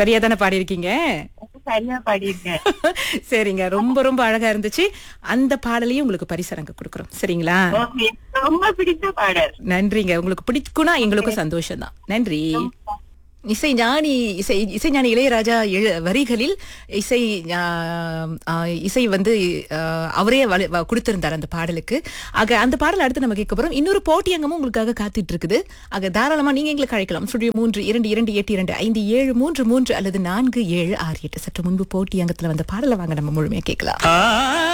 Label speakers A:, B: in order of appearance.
A: சரியா தானே பாடியிருக்கீங்க
B: சரியா பாடியிருக்கேன்
A: சரிங்க ரொம்ப ரொம்ப அழகா இருந்துச்சு அந்த பாடலையும் உங்களுக்கு பரிசரங்க கொடுக்குறோம் சரிங்களா
B: ஓகே ரொம்ப பிடித்த பாடல்
A: நன்றிங்க உங்களுக்கு பிடிக்கும்னா எங்களுக்கும் சந்தோஷம் தான் நன்றி இசை ஞானி இசை இசைஞானி இளையராஜா எழு வரிகளில் இசை ஆ, ஆ, இசை வந்து ஆ, அவரே வள- வ- கொடுத்திருந்தார் அந்த பாடலுக்கு ஆக அந்த பாடல் அடுத்து நம்ம கேட்க போறோம் இன்னொரு போட்டியங்கமும் உங்களுக்காக காத்துட்டு இருக்குது ஆக தாராளமா நீங்க எங்களுக்கு அழைக்கலாம் ஸ்டுடியோ மூன்று இரண்டு இரண்டு எட்டு இரண்டு ஐந்து ஏழு மூன்று மூன்று அல்லது நான்கு ஏழு ஆறு எட்டு சற்று முன்பு போட்டியங்கத்துல வந்த பாடலை வாங்க நம்ம முழுமையா கேட்கலாம்